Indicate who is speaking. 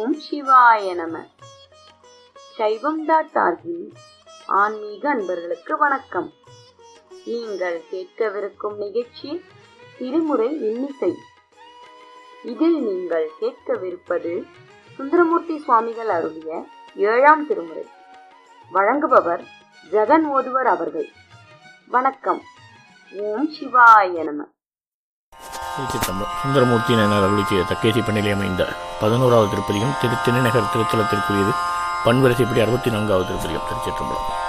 Speaker 1: ஓம் சிவாய நம சைவம் டாட் ஆர்கின் ஆன்மீக அன்பர்களுக்கு வணக்கம் நீங்கள் கேட்கவிருக்கும் நிகழ்ச்சி திருமுறை இன்னிசை இதில் நீங்கள் கேட்கவிருப்பது சுந்தரமூர்த்தி சுவாமிகள் அருளிய ஏழாம் திருமுறை வழங்குபவர் ஜெகன் ஓதுவர் அவர்கள் வணக்கம் ஓம் சிவாய நம
Speaker 2: திருச்சிற்றம்பலம் சுந்தரமூர்த்தி என அருளி செய்த தக்கேசி பண்ணிலே அமைந்த பதினோராவது திருப்பதிகம் திரு திருநகர் திருத்தலத்திற்குரியது பன்வரிசைப்படி அறுபத்தி நான்காவது திருப்பதிகம் திருச்சிற்றம்பலம்